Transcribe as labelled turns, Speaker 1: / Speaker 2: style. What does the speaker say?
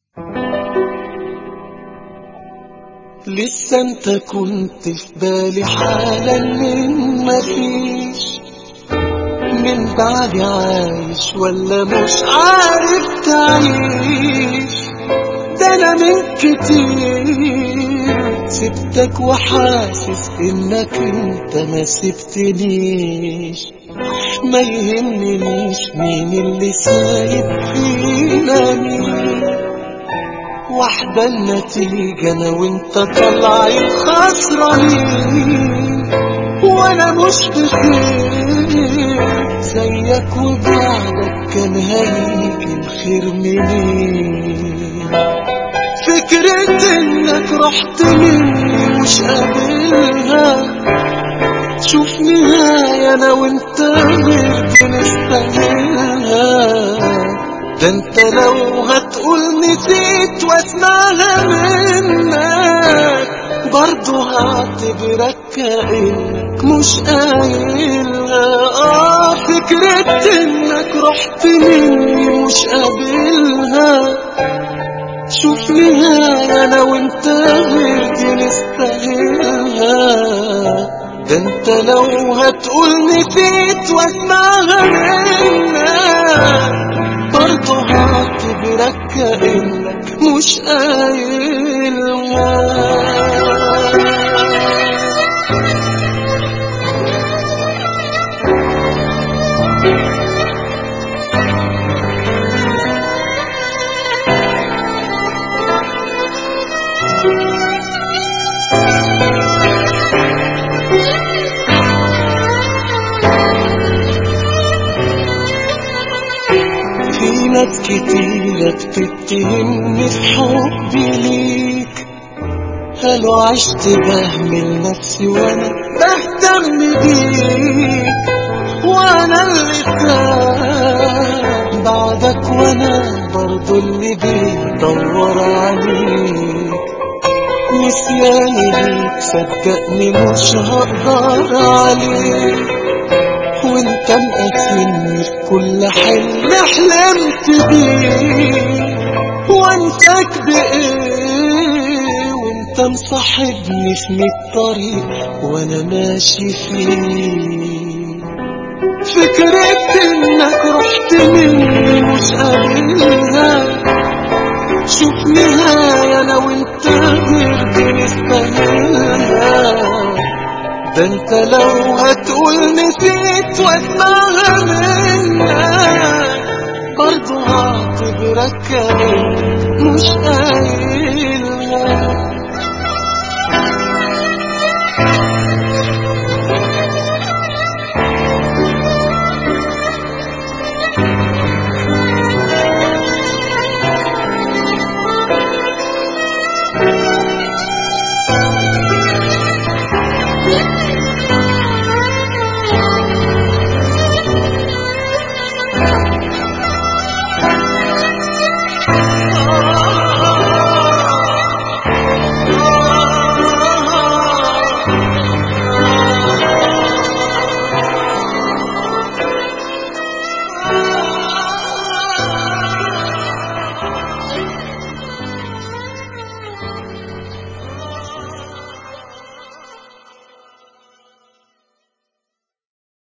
Speaker 1: لسه انت كنت في بالي حالا من مفيش من بعد عايش ولا مش عارف تعيش ده انا من كتير سبتك وحاسس انك انت ما سبتنيش ما يهمنيش مين اللي سايب فينا مين واحدة النتيجة انا وانت طالعين خسرانين وانا مش بخير زيك وبعدك كان هيجي الخير منين فكرة انك رحت مني مش قابلها شوف نهاية انا وانت غير بنستاهلها ده انت لو هتقول نسيت واسمعها منك برضه هعتبرك كأنك مش قايلها اه فكرة انك رحت مني مش قابلها شوف نهاية انا وانت غير دي نستاهلها ده انت لو هتقول نسيت واسمعها منك برضه هعتبرك كأنك مش قايلها في ناس كتيرة بتتهمني في حبي ليك قالوا عشت بهمل نفسي وانا بهتم بيك وانا اللي تاه بعدك وانا برضو اللي بيدور عليك نسياني ليك صدقني مش هقدر عليك وانت مقاسمني في كل حلم حلمت بيه وانتك بايه وانت مصاحبني في ميت طريق وانا ماشي فيه فكرة انك رحت مني مش قابلها شوف نهاية انا وانت غير دي نستاهلها ده انت لو